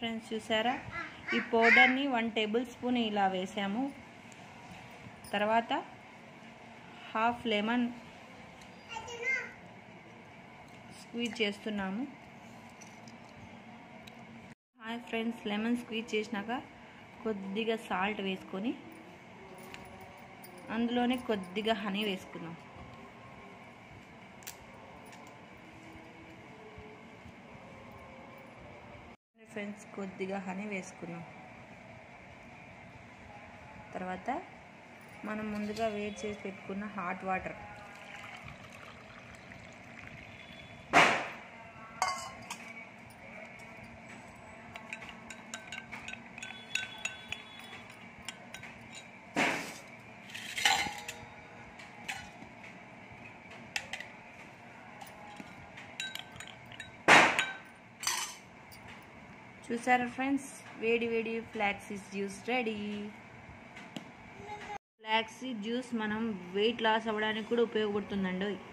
friends చూసారా ఈ పౌడర్ని వన్ టేబుల్ స్పూన్ ఇలా వేసాము తర్వాత హాఫ్ లెమన్ స్క్వీజ్ చేస్తున్నాము హాయ్ ఫ్రెండ్స్ లెమన్ స్క్వీజ్ చేసినాక కొద్దిగా సాల్ట్ వేసుకొని అందులోనే కొద్దిగా హనీ వేసుకున్నాం ఫ్రెండ్స్ కొద్దిగా హనీ వేసుకున్నాం తర్వాత మనం ముందుగా వేడి చేసి పెట్టుకున్న హాట్ వాటర్ చూసారా ఫ్రెండ్స్ వేడి వేడి flaxseed juice ready flaxseed juice మనం వెయిట్ లాస్ అవ్వడానికి కూడా ఉపయోగపడుతుందండి